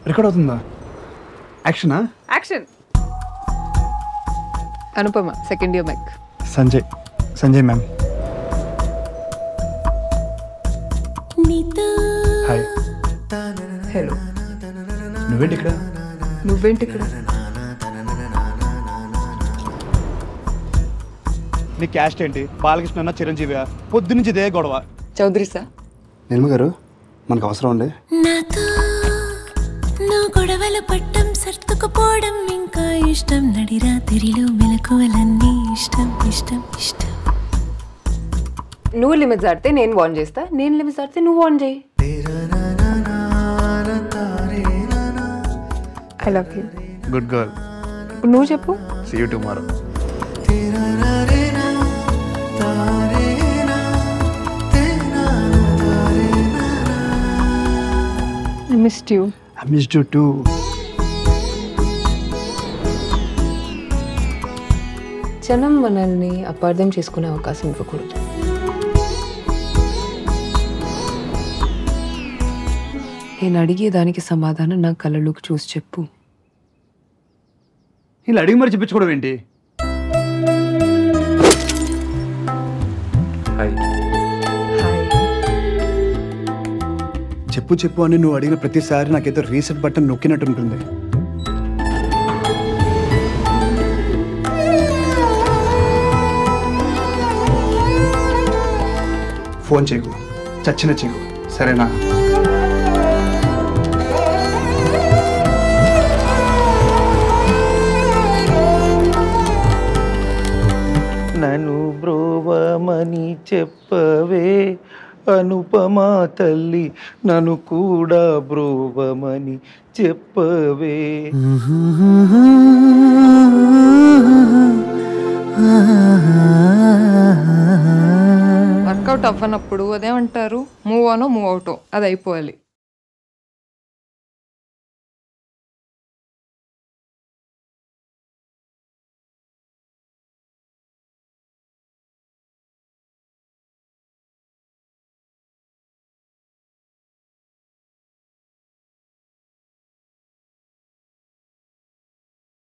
record అవుతుందా యాక్షనా action Anupama second year mike Sanjay Sanjay ma'am hi hello నువ్వేంటి ఇక్కడ నువ్వేంటి ఇక్కడ నీ క్యాస్ట్ ఏంటి బాలకృష్ణ అన్న చిరంజీవి పొద్దు నుంచి ఇదే గొడవ చౌదరి సార్ నిర్మ గారు మనకు అవసరం ఉండే నాతో నువ్వు గొడవలు పట్టం సర్దుకుపోవడం ఇంకా ఇష్టం నడిరా తిరిలో మెలకువలన్నీ ఇష్టం ఇష్టం ఇష్టం నువ్వు లిమిట్స్ ఆడితే నేను వార్న్ చేస్తా నేను లిమిట్స్ ఆడితే నువ్వు వార్న్ చేయి I love you good girl ఇప్పుడు నువ్వు చెప్పు see you tomorrow missed you I missed you too జనం మనల్ని అపార్థం చేసుకునే అవకాశం ఇవ్వకూడదు నేను అడిగే దానికి సమాధానం నా కళ్ళలోకి చూసి చెప్పు ఇలా అడిగి మరి చెప్పించుకోవడం ఏంటి హాయ్ చెప్పు చెప్పు అని నువ్వు అడిగిన ప్రతిసారి నాకేదో రీసెట్ బటన్ నొక్కినట్టు ఉంటుంది ఫోన్ చేయకు చచ్చిన చేయకు సరేనా నన్ను బ్రోవమని చెప్పవే అనుపమా తల్లి నన్ను కూడా బ్రోవమని చెప్పవే వర్కౌట్ అవ్వనప్పుడు అదేమంటారు మూవ్ ఆనో మూవ్ అవుటో అది అయిపోవాలి